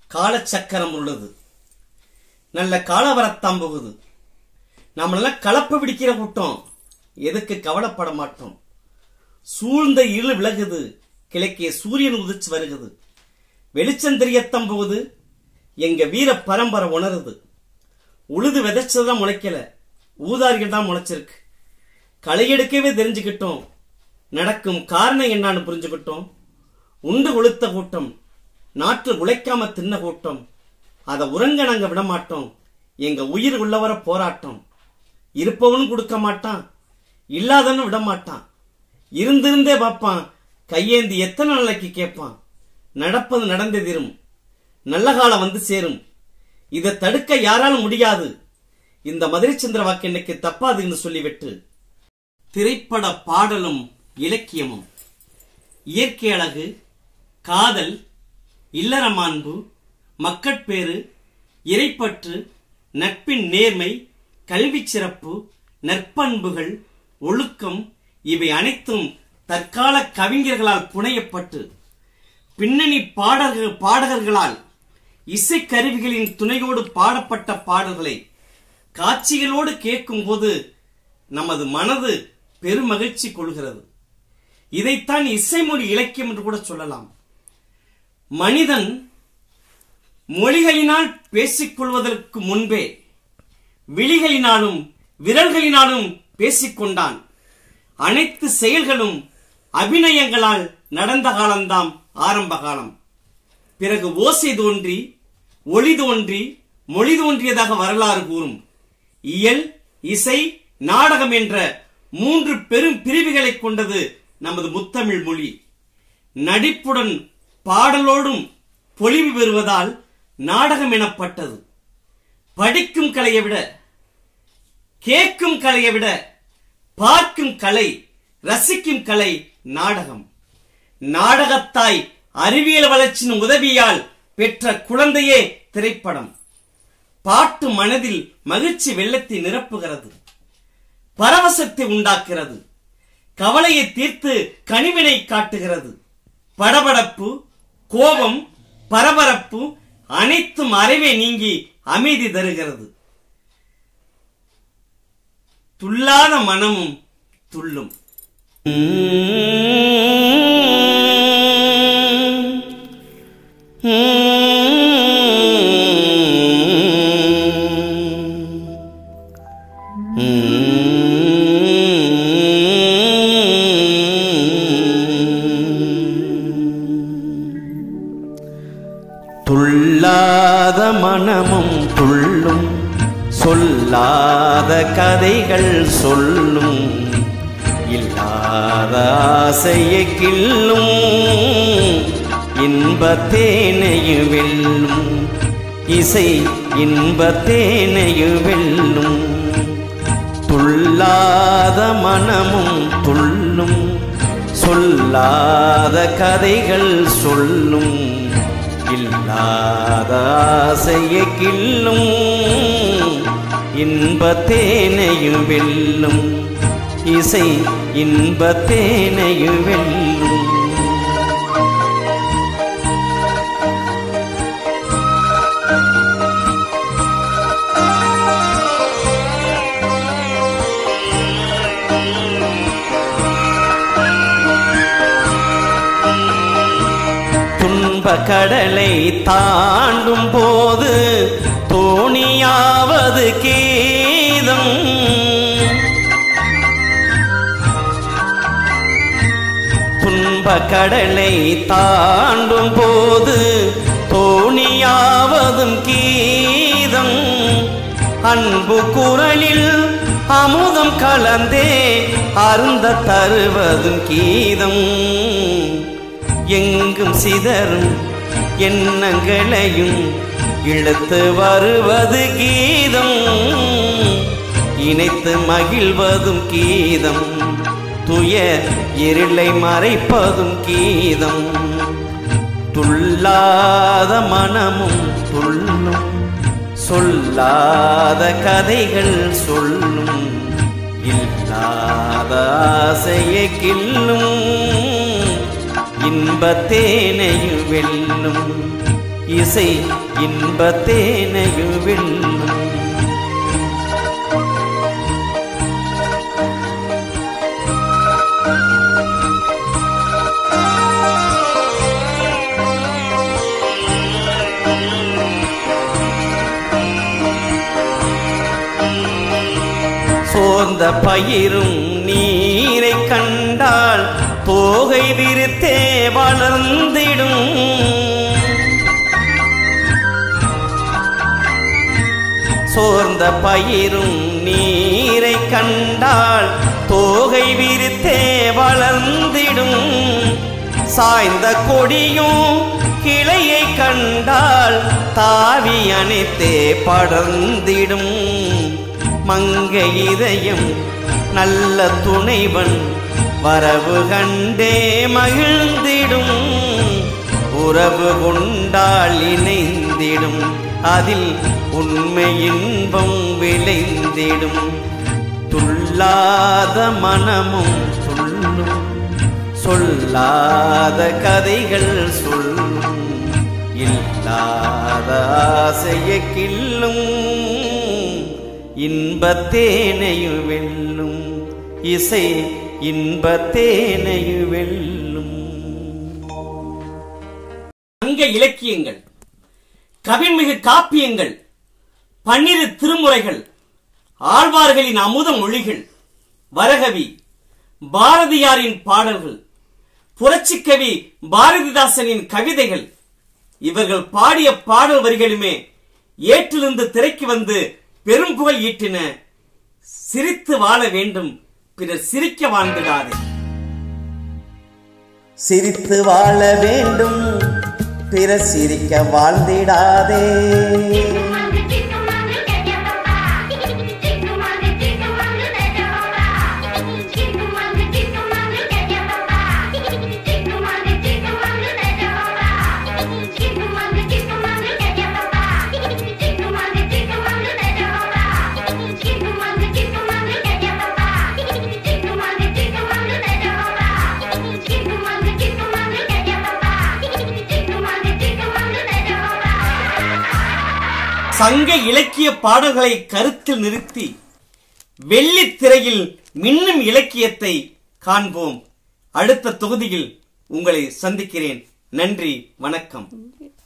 காலச்சக்கரம் உள்ளது நல்ல காலம் வரத்தான் போகுது நாமெல்லாம் கலப்பு பிடிக்கிற கூட்டம் எதுக்கு கவலைப்பட மாட்டோம் சூழ்ந்த இருள் விலகுது கிழக்கே சூரியன் உதிச்சு வருகுது வெளிச்சம் தெரியத்தான் போகுது எங்க வீர பரம்பரை உணருது உழுது விதைச்சதுதான் முளைக்கல ஊதாரிகள் தான் முளைச்சிருக்கு களை எடுக்கவே தெரிஞ்சுக்கிட்டோம் நடக்கும் காரணம் என்னன்னு புரிஞ்சுக்கிட்டோம் உண்டு கொளுத்த கூட்டம் நாட்டில் உழைக்காம தின்ன கூட்டம் அதை உறங்க நாங்க விட மாட்டோம் எங்க உயிர் உள்ளவர போராட்டம் இருப்பவனும் கொடுக்க மாட்டான் இல்லாதவனும் விட மாட்டான் இருந்திருந்தே பார்ப்பான் கையேந்தி எத்தனை நாளைக்கு கேட்பான் நடப்பது நடந்தே தீரும் நல்ல காலம் வந்து சேரும் இதை தடுக்க யாராலும் முடியாது இந்த மதுரை சந்திர வாக்கு இன்னைக்கு தப்பாதுன்னு சொல்லிவிட்டு திரைப்பட பாடலும் இலக்கியமும் இயற்கை அழகு காதல் இல்லற மாண்பு மக்கட்பேறு இறைப்பற்று நட்பின் நேர்மை கல்வி சிறப்பு நற்பண்புகள் ஒழுக்கம் இவை அனைத்தும் தற்கால கவிஞர்களால் புனையப்பட்டு பின்னணி பாடகர்கள் பாடகர்களால் இசைக்கருவிகளின் துணையோடு பாடப்பட்ட பாடல்களை காட்சிகளோடு கேட்கும்போது நமது மனது பெருமகிழ்ச்சி கொள்கிறது இதைத்தான் இசைமொழி இலக்கியம் என்று கூட சொல்லலாம் மனிதன் மொழிகளினால் பேசிக்கொள்வதற்கு முன்பே விழிகளினாலும் விரல்களினாலும் பேசிக்கொண்டான் அனைத்து செயல்களும் அபிநயங்களால் நடந்த காலம்தாம் ஆரம்ப காலம் பிறகு ஓசை தோன்றி ஒளி தோன்றி மொழி தோன்றியதாக வரலாறு கூறும் இயல் இசை நாடகம் என்ற மூன்று பெரும் பிரிவுகளை கொண்டது நமது முத்தமிழ் மொழி நடிப்புடன் பாடலோடும் பொலிவு பெறுவதால் நாடகம் எனப்பட்டது படிக்கும் கலையை விட கேட்கும் கலையை விட பார்க்கும் கலை ரசிக்கும் கலை நாடகம் நாடகத்தாய் அறிவியல் வளர்ச்சியின் உதவியால் பெற்ற குழந்தையே திரைப்படம் பாட்டு மனதில் மகிழ்ச்சி வெள்ளத்தை நிரப்புகிறது பரவசத்தை உண்டாக்குறது கவலையை தீர்த்து கனிவினை காட்டுகிறது படபடப்பு கோபம் பரபரப்பு அனைத்தும் அறவே நீங்கி அமைதி தருகிறது துள்ளாத மனமும் துள்ளும் துள்ளாத மனமும் துள்ளும் சொல்லாத கதைகள் சொல்லும் இல்லாத ஆசையை கிள்ளும் இன்பத்தேனையு வெல்லும் இசை இன்பத்தேனையு வெல்லும் துள்ளாத மனமும் துள்ளும் சொல்லாத கதைகள் சொல்லும் இல்லாத ஆசையை கிள்ளும் இன்பத்தேனையும் வெல்லும் இசை இன்பத்தேனையும் வெல்லும் துன்ப கடலை தாண்டும் போது தோணியாவது கீதம் துன்ப கடலை தாண்டும் போது தோணியாவதும் கீதம் அன்பு குரலில் அமுதம் கலந்தே அருந்த தருவதும் கீதம் எங்கும் சிதறும் எண்ணங்களையும் இழுத்து வருவது கீதம் இணைத்து மகிழ்வதும் கீதம் துய இருளை மறைப்பதும் கீதம் துள்ளாத மனமும் துள்ளும் சொல்லாத கதைகள் சொல்லும் இல்லாத ஆசையை கிள்ளும் இன்பத்தேனையும் வெல்லும் இசை இன்பத்தேனையும் வெல்லும் சோர்ந்த பயிரும் நீரை கண்டால் தோகை விரித்தே வளர்ந்திடும் சோர்ந்த பயிரும் நீரை கண்டால் தோகை விரித்தே வளர்ந்திடும் சாய்ந்த கொடியும் கிளையை கண்டால் தாவி அணைத்தே படர்ந்திடும் மங்க இதயம் நல்ல துணைவன் வரவு கண்டே மகிழ்ந்திடும் உறவு கொண்டால் இணைந்திடும் அதில் உண்மை இன்பம் விளைந்திடும் துள்ளாத மனமும் துள்ளும் சொல்லாத கதைகள் சொல்லும் இல்லாத ஆசையை கிள்ளும் இன்பத்தேனையும் வெல்லும் இசை இன்பத்தேனையும் வெல்லும் சங்க இலக்கியங்கள் கவின்மிகு காப்பியங்கள் பன்னிரு திருமுறைகள் ஆழ்வார்களின் அமுத மொழிகள் வரகவி பாரதியாரின் பாடல்கள் புரட்சிக்கவி பாரதிதாசனின் கவிதைகள் இவர்கள் பாடிய பாடல் வரிகளுமே ஏற்றிலிருந்து திரைக்கு வந்து பெரும் புகழ் ஈட்டின சிரித்து வாழ வேண்டும் பிறர் சிரிக்க வாழ்ந்திடாதே சிரித்து வாழ வேண்டும் பிற சிரிக்க வாழ்ந்திடாதே சங்க இலக்கிய பாடல்களை கருத்தில் நிறுத்தி வெள்ளித் திரையில் மின்னும் இலக்கியத்தை காண்போம் அடுத்த தொகுதியில் உங்களை சந்திக்கிறேன் நன்றி வணக்கம்